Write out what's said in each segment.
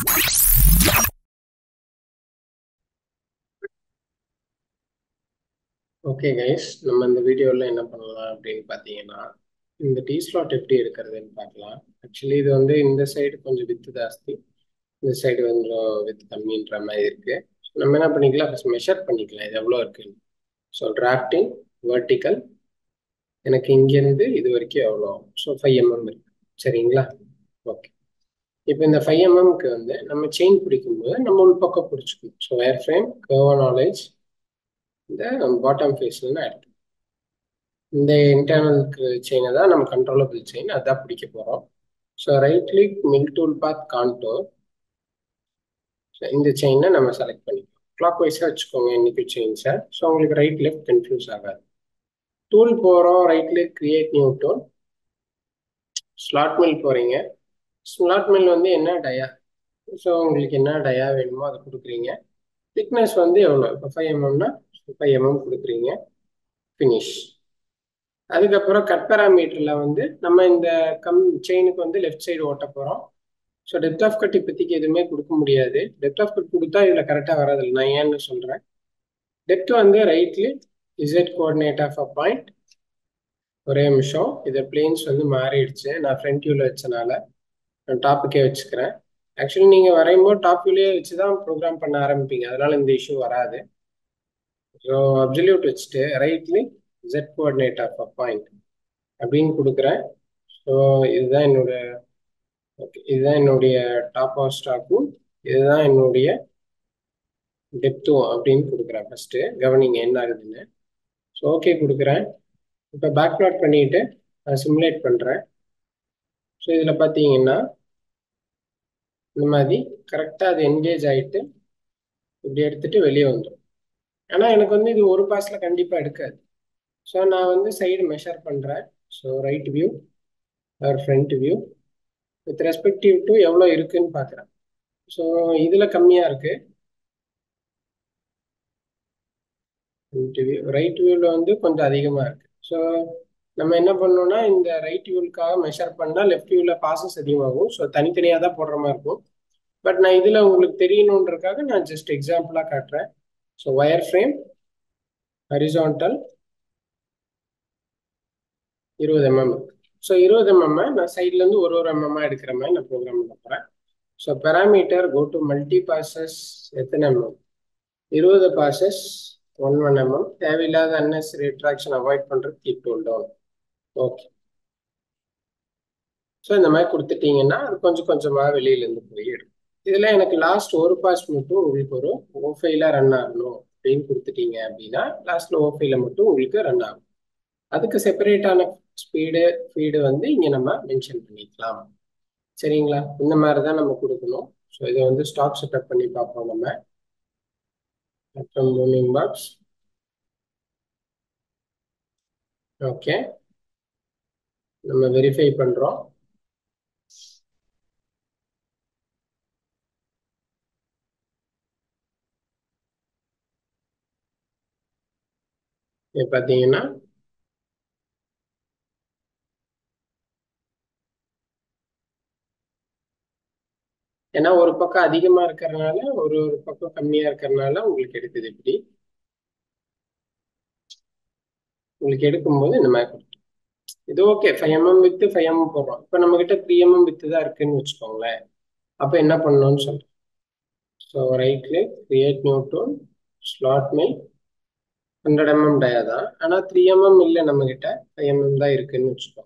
okay guys நம்ம இந்த வீடியோவில் என்ன பண்ணலாம் அப்படின்னு பார்த்தீங்கன்னா இந்த டீ ஸ்லாட் எப்படி இருக்கிறதுன்னு பார்க்கலாம் ஆக்சுவலி இது வந்து இந்த சைடு கொஞ்சம் வித்து ஜாஸ்தி இந்த சைடு கொஞ்சம் வித்து கம்மின்ற மாதிரி இருக்கு நம்ம என்ன பண்ணிக்கலாம் ஃபஸ்ட் மெஷர் பண்ணிக்கலாம் இது எவ்வளோ இருக்குன்னு ஸோ டிராஃப்டிங் வெர்டிக்கல் எனக்கு இங்கேருந்து இது வரைக்கும் எவ்வளோ ஸோ ஃபைவ் எம்எம் இருக்கு சரிங்களா ஓகே இப்போ இந்த ஃபைவ் எம்எம்க்கு வந்து நம்ம செயின் பிடிக்கும்போது நம்ம உள் பக்கம் பிடிச்சிக்கணும் ஸோ ஏர் ஃப்ரேம் கர்வ நாலேஜ் இந்த பாட்டம் ஃபேஸ்ல எடுத்து இந்த இன்டர்னல் செயினை தான் நம்ம கண்ட்ரோலபிள் செயின் அதான் பிடிக்க போகிறோம் so right click mill tool path contour so இந்த செயினை நம்ம செலக்ட் பண்ணிக்கலாம் கிளாக் வைஸாக வச்சுக்கோங்க இன்னைக்கு செயின்ஸை ஸோ உங்களுக்கு ரைட் லெஃப்ட் கன்ஃபியூஸ் ஆகாது டூல் போகிறோம் right click create new tool slot mill போகிறீங்க ஸ்லாட் மில் வந்து என்ன டயா ஸோ உங்களுக்கு என்ன டயா வேணுமோ அதை கொடுக்குறீங்க திக்னஸ் வந்து எவ்வளோ இப்போ ஃபைவ் எம்எம்னா ஃபைவ் எம்எம் கொடுக்குறீங்க ஃபினிஷ் அதுக்கப்புறம் கட் பேராமீட்டரில் வந்து நம்ம இந்த கம் செயினுக்கு வந்து லெஃப்ட் சைடு ஓட்ட போகிறோம் ஸோ டெப்த் ஆஃப் கட் இப்போதைக்கு எதுவுமே கொடுக்க முடியாது டெப்த் ஆஃப் கட் கொடுத்தா இதில் கரெக்டாக வராதில்ல நான் ஏன்னு சொல்கிறேன் டெப்த் வந்து rightly Z coordinate of a point ஒரே நிமிஷம் இது பிளேன்ஸ் வந்து மாறிடுச்சு நான் ஃப்ரண்ட் வியூவில் வச்சனால நான் டாப்புக்கே வச்சுக்கிறேன் ஆக்சுவலி நீங்கள் வரையும்போது டாப் வியூலே வச்சு தான் ப்ரோக்ராம் பண்ண ஆரம்பிப்பீங்க அதனால இந்த இஷ்யூ வராது ஸோ அப்சல்யூட் வச்சுட்டு rightly Z coordinate of a point அப்படின்னு கொடுக்குறேன் ஸோ இதுதான் என்னோட ஓகே இதுதான் என்னுடைய டாப் ஆஃப் ஸ்டாக்கும் இதுதான் என்னுடைய டெப்த்தும் அப்படின்னு கொடுக்குறேன் ஃபஸ்ட்டு கவனிங்க என்ன ஆகுதுன்னு ஸோ ஓகே கொடுக்குறேன் இப்போ பேக் ப்ளாட் பண்ணிட்டு நான் சிமுலேட் பண்ணுறேன் ஸோ இதில் பார்த்தீங்கன்னா இந்த மாதிரி கரெக்டாக அது என்கேஜ் ஆகிட்டு இப்படி எடுத்துட்டு வெளியே வந்துடும் ஆனால் எனக்கு வந்து இது ஒரு பாஸில் கண்டிப்பாக எடுக்காது ஸோ நான் வந்து சைடு மெஷர் பண்ணுறேன் so right view or front view with respective to எவ்வளோ இருக்குன்னு பார்க்குறேன் ஸோ இதில் கம்மியாக இருக்குது ஃப்ரண்ட் வியூ ரைட் வியூவில் வந்து கொஞ்சம் அதிகமாக இருக்குது ஸோ நம்ம என்ன பண்ணோம்னா இந்த ரைட் வியூலுக்காக மெஷர் பண்ணால் லெஃப்ட் வியூவில் பாசஸ் அதிகமாகும் ஸோ தனித்தனியாக தான் போடுற மாதிரி இருக்கும் பட் நான் இதில் உங்களுக்கு தெரியணுன்றக்காக நான் ஜஸ்ட் எக்ஸாம்பிளாக காட்டுறேன் ஸோ ஒயர் ஃப்ரேம் ஹரிசான்டல் இருபது எம்எம் ஸோ இருபது எம்எம் நான் சைட்லேருந்து ஒரு ஒரு எம்எம் எடுக்கிற மாதிரி நான் ப்ரோக்ராம் பண்ண போகிறேன் so parameter go to multi passes எத்தனை எம்எம் இருபது பாசஸ் ஒன் ஒன் எம்எம் தேவையில்லாத அன்னெசரி ரிட்ராக்ஷன் அவாய்ட் பண்ணுறது keep tool down okay so இந்த மாதிரி கொடுத்துட்டீங்கன்னா அது கொஞ்சம் கொஞ்சமாக வெளியிலேருந்து போய் எடுக்கும் இதில் எனக்கு லாஸ்ட் ஒரு பாஸ் மட்டும் உங்களுக்கு ஒரு ஓஃபைலாக ரன் ஆகணும் அப்படின்னு கொடுத்துட்டீங்க அப்படின்னா லாஸ்ட்டில் ஓஃபைல மட்டும் உங்களுக்கு ரன் ஆகும் அதுக்கு செப்பரேட்டான ஸ்பீடு ஃபீடு வந்து இங்கே நம்ம மென்ஷன் பண்ணிக்கலாம் சரிங்களா இந்த மாதிரி தான் நம்ம கொடுக்கணும் ஸோ இதை வந்து ஸ்டாக் செட்டப் பண்ணி பார்ப்போம் நம்ம அப்புறம் மூவிங் பாக்ஸ் ஓகே நம்ம வெரிஃபை பண்ணுறோம் இது பார்த்தீங்கன்னா ஏன்னா ஒரு பக்கம் அதிகமாக இருக்கிறதுனால ஒரு ஒரு பக்கம் கம்மியாக இருக்கிறதுனால உங்களுக்கு எடுக்குது இப்படி உங்களுக்கு எடுக்கும்போது இந்த மாதிரி கொடுக்கும் இது okay five mm with five mm போடுறோம் இப்போ நம்ம கிட்ட த்ரீ எம்எம் வித்து தான் இருக்குன்னு வச்சுக்கோங்களேன் அப்போ என்ன பண்ணணும்னு சொல்கிறேன் so right click create new tool slot mill hundred mm dia தான் ஆனால் த்ரீ எம்எம் இல்லை நம்ம கிட்ட ஃபைவ் எம்எம் தான் இருக்குன்னு வச்சுக்கோங்க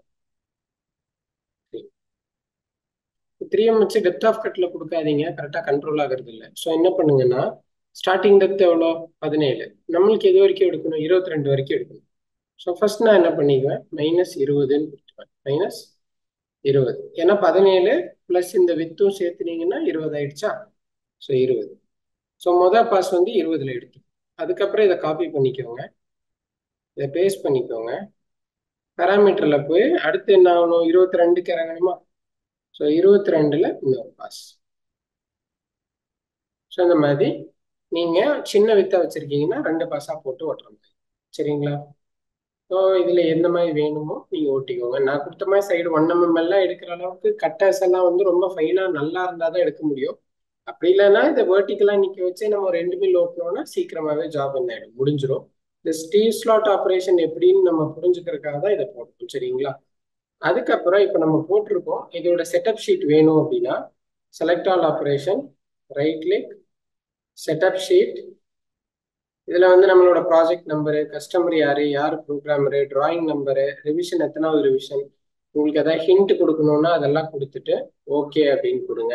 த்ரீ எம் வச்சு டெப்த் ஆஃப் கட்ல கொடுக்காதீங்க கரெக்டாக கண்ட்ரோல் ஆகிறது இல்லை ஸோ என்ன பண்ணுங்கன்னா ஸ்டார்டிங் டெப்த் எவ்வளோ பதினேழு நம்மளுக்கு எது வரைக்கும் எடுக்கணும் இருபத்தி ரெண்டு வரைக்கும் எடுக்கணும் ஸோ ஃபர்ஸ்ட் நான் என்ன பண்ணிக்குவேன் மைனஸ் இருபதுன்னு கொடுத்துருவேன் மைனஸ் இருபது ஏன்னா பதினேழு ப்ளஸ் இந்த வித்தும் சேர்த்துனீங்கன்னா இருபது ஆயிடுச்சா ஸோ இருபது ஸோ மொதல் பாஸ் வந்து இருபதுல எடுத்து அதுக்கப்புறம் இதை காப்பி பண்ணிக்கோங்க இதை பேஸ்ட் பண்ணிக்கோங்க பேராமீட்டரில் போய் அடுத்து என்ன ஆகணும் இருபத்தி ரெண்டுக்கு இறங்கணுமா ஸோ இருபத்தி ரெண்டில் இன்னொரு பாஸ் ஸோ இந்த மாதிரி நீங்கள் சின்ன வித்தை வச்சுருக்கீங்கன்னா ரெண்டு பாஸாக போட்டு ஓட்டுற மாதிரி சரிங்களா ஸோ இதில் எந்த மாதிரி வேணுமோ நீங்கள் ஓட்டிக்கோங்க நான் கொடுத்த மாதிரி சைடு ஒன் எம்எம் எல்லாம் எடுக்கிற அளவுக்கு கட்டர்ஸ் எல்லாம் வந்து ரொம்ப ஃபைனாக நல்லா இருந்தால் தான் எடுக்க முடியும் அப்படி இல்லைன்னா இதை வேர்ட்டிக்கலாக நிற்க வச்சு நம்ம ரெண்டு மில் ஓட்டணும்னா சீக்கிரமாகவே ஜாப் என்ன ஆகிடும் முடிஞ்சிடும் இந்த ஸ்டீவ் ஸ்லாட் ஆப்ரேஷன் எப்படின்னு நம்ம புரிஞ்சுக்கிறதுக்காக தான் இதை போட்டோம் சரிங்களா அதுக்கப்புறம் இப்போ நம்ம போட்டிருக்கோம் இதோட செட்டப் ஷீட் வேணும் அப்படின்னா select all operation right click setup sheet இதில் வந்து நம்மளோட ப்ராஜெக்ட் நம்பரு கஸ்டமர் யாரு யார் ப்ரோக்ராமரு டிராயிங் நம்பரு ரிவிஷன் எத்தனாவது ரிவிஷன் உங்களுக்கு எதாவது ஹிண்ட் கொடுக்கணும்னா அதெல்லாம் கொடுத்துட்டு ஓகே அப்படின்னு கொடுங்க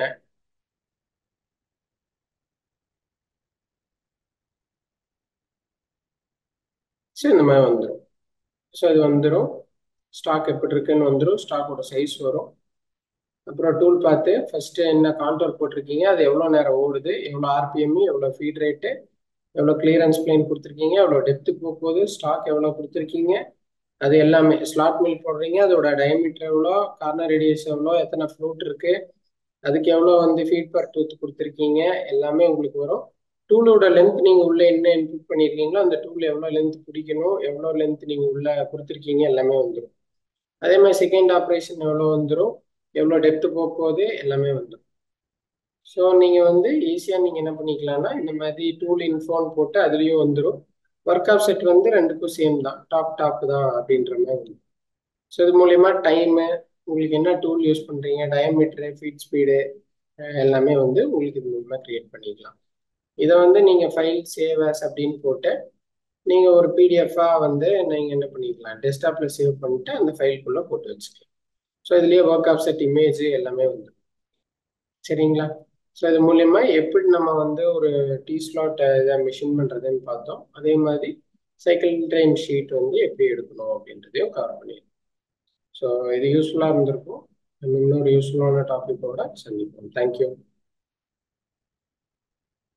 ஸோ இந்த மாதிரி வந்துடும் ஸோ இது வந்துடும் ஸ்டாக் எப்படி இருக்குன்னு வந்துடும் ஸ்டாக்கோட சைஸ் வரும் அப்புறம் டூல் பார்த்து ஃபஸ்ட்டு என்ன கான்டோர் போட்டிருக்கீங்க அது எவ்வளோ நேரம் ஓடுது எவ்வளோ ஆர்பிஎம் எவ்வளோ ஃபீட் ரேட்டு எவ்வளோ கிளியரன்ஸ் பிளேன் கொடுத்துருக்கீங்க எவ்வளோ டெப்த்து போகுது ஸ்டாக் எவ்வளோ கொடுத்துருக்கீங்க அது எல்லாமே ஸ்லாட் மில் போடுறீங்க அதோட டயமீட்டர் எவ்வளோ கார்னர் ரேடியஸ் எவ்வளோ எத்தனை ஃப்ளூட் இருக்கு அதுக்கு எவ்வளோ வந்து ஃபீட் பர் டூத் கொடுத்துருக்கீங்க எல்லாமே உங்களுக்கு வரும் டூலோட லென்த் நீங்கள் உள்ளே என்ன இன்புட் பண்ணியிருக்கீங்களோ அந்த டூல் எவ்வளோ லென்த் பிடிக்கணும் எவ்வளோ லென்த் நீங்கள் உள்ளே கொடுத்துருக்கீங்க எல்லாமே வந்துடும் அதே மாதிரி செகண்ட் ஆப்ரேஷன் எவ்வளோ வந்துடும் எவ்வளோ டெப்த்து போக போகுது எல்லாமே வந்துடும் ஸோ நீங்கள் வந்து ஈஸியாக நீங்கள் என்ன பண்ணிக்கலாம்னா இந்த மாதிரி டூல் இன்ஃபோன் போட்டு அதுலேயும் வந்துடும் ஒர்க் ஆஃப் செட் வந்து ரெண்டுக்கும் சேம் தான் டாப் டாப் தான் அப்படின்ற மாதிரி வரும் ஸோ இது மூலயமா டைமு உங்களுக்கு என்ன டூல் யூஸ் பண்ணுறீங்க டயமீட்டரு ஃபீட் ஸ்பீடு எல்லாமே வந்து உங்களுக்கு இது மூலமாக க்ரியேட் பண்ணிக்கலாம் இதை வந்து நீங்கள் ஃபைல் சேவ் ஆஸ் அப்படின்னு போட்டு நீங்கள் ஒரு பிடிஎஃபாக வந்து நீங்கள் என்ன பண்ணிக்கலாம் டெஸ்க்டாப்பில் சேவ் பண்ணிட்டு அந்த ஃபைல்குள்ளே போட்டு வச்சுக்கலாம் ஸோ இதுலேயே ஒர்க் ஆஃப் செட் இமேஜ் எல்லாமே வந்துடும் சரிங்களா ஸோ இது மூலயமா எப்படி நம்ம வந்து ஒரு டீ ஸ்லாட் இதை மிஷின் பண்ணுறதுன்னு பார்த்தோம் அதே மாதிரி சைக்கிள் ட்ரெயின் ஷீட் வந்து எப்படி எடுக்கணும் அப்படின்றதையும் கவர் பண்ணிடுறோம் ஸோ இது யூஸ்ஃபுல்லாக இருந்திருக்கும் இன்னொரு யூஸ்ஃபுல்லான டாப்பிக்கோட சந்திப்போம் தேங்க்யூ